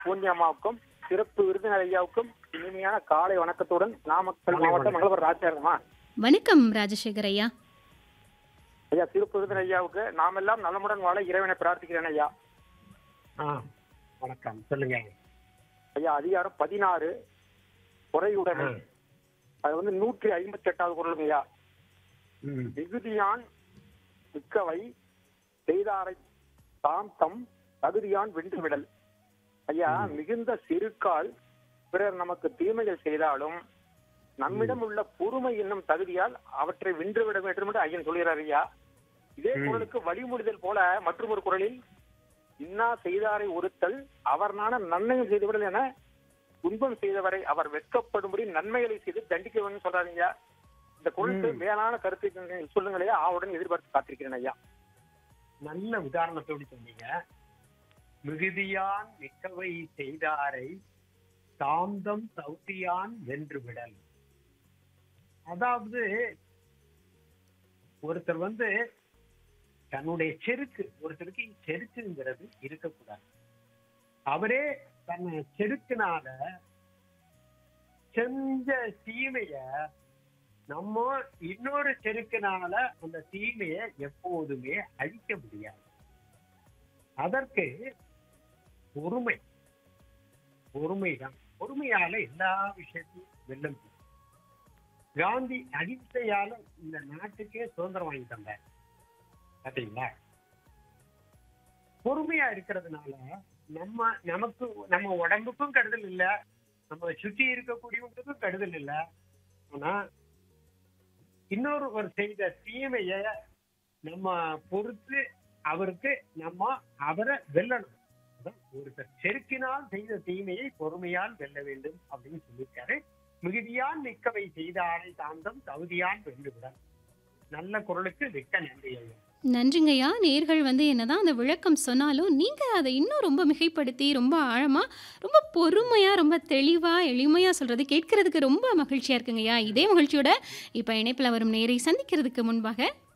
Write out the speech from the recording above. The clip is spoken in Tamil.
பூஞ்சியம்மாவுக்கும் சிறப்பு விருந்தினர் ஐயாவுக்கும் இனிமையான காலை வணக்கத்துடன் நாமக்கல் காலை மாவட்டம் வணக்கம். மங்களவர் ராஜாங்கம்மா வணக்கம் ராஜசேகர் ஐயா ஐயா சிறப்பு விருந்தினர் ஐயாவுக்கு நாமெல்லாம் நலமுடன் வாழ இறைவனை பிரார்த்திக்கிறேன் ஐயா ஆ வணக்கம் சொல்லுங்க ஐயா அதிகாரம் பதினாறு குறையுடன் ஆ. அது வந்து நூற்றி ஐம்பத்தி எட்டாவது குரலும் ஐயா ம் மிகுதியான் மிக்கவை செய்தாரை தாம் தம் தகுதியான் வென்று விடல் ஐயா மிகுந்த சிறுக்கால் பிறர் நமக்கு தீமைகள் செய்தாலும் நம்மிடம் உள்ள பொறுமை என்னும் தகுதியால் அவற்றை வென்று விட வேண்டும் என்று ஐயன் சொல்கிறார் ஐயா இதே ம். குரலுக்கு வழிமொழிதல் போல மற்றும் ஒரு குரலில் இன்னா செய்தாரை ஒருத்தல் அவர் நாண நன்மையும் செய்துவிடல் என துன்பம் செய்தவரை அவர் வெட்கப்படும்படி நன்மைகளை செய்து தண்டிக்க வேண்டும் சொல்றாங்க ஐயா இந்த குரலுக்கு ம். மேலான கருத்து சொல்லுங்களையா ஆவுடன் எதிர்பார்த்து காத்திருக்கிறேன் ஐயா நல்ல உதாரணத்தோடு சொன்னீங்க மிகுதியான் மிக்கவை செய்தாரை தாந்தம் சௌத்தியான் வென்று விடல் அதாவது ஒருத்தர் வந்து தன்னுடைய செருக்கு ஒருத்தருக்கு செருக்குங்கிறது இருக்கக்கூடாது அவரே தன்னை செருக்குனால செஞ்ச தீமைய நம்ம இன்னொரு செருக்குனால அந்த தீமைய எப்போதுமே அழிக்க முடியாது அதற்கு பொறுமை பொறுமைதான் பொறுமையால எல்லா விஷயத்தையும் வெல்ல முடியும் காந்தி அகிம்சையால இந்த நாட்டுக்கே சுதந்திரம் வாங்கி தந்தார் பாத்தீங்களா பொறுமையா இருக்கிறதுனால நம்ம நமக்கு நம்ம உடம்புக்கும் கெடுதல் இல்ல நம்ம சுத்தி இருக்கக்கூடியவங்களுக்கும் கெடுதல் இல்ல ஆனா இன்னொருவர் செய்த தீமைய நம்ம பொறுத்து அவருக்கு நம்ம அவரை வெல்லணும் அதான் ஒருத்தர் செருக்கினால் செய்த தீமையை பொறுமையால் வெல்ல வேண்டும் அப்படின்னு சொல்லியிருக்காரு மிகுதியான் மிக்கவை செய்தாரை தாந்தம் தகுதியான் வென்றுவிடல் நல்ல குரலுக்கு மிக்க நன்றி ஐயா நன்றிங்கய்யா நேர்கள் வந்து என்னதான் அந்த விளக்கம் சொன்னாலும் நீங்கள் அதை இன்னும் ரொம்ப மிகைப்படுத்தி ரொம்ப ஆழமாக ரொம்ப பொறுமையாக ரொம்ப தெளிவாக எளிமையாக சொல்கிறது கேட்கறதுக்கு ரொம்ப மகிழ்ச்சியாக இருக்குங்கய்யா இதே மகிழ்ச்சியோட இப்போ இணைப்பில் வரும் நேரை சந்திக்கிறதுக்கு முன்பாக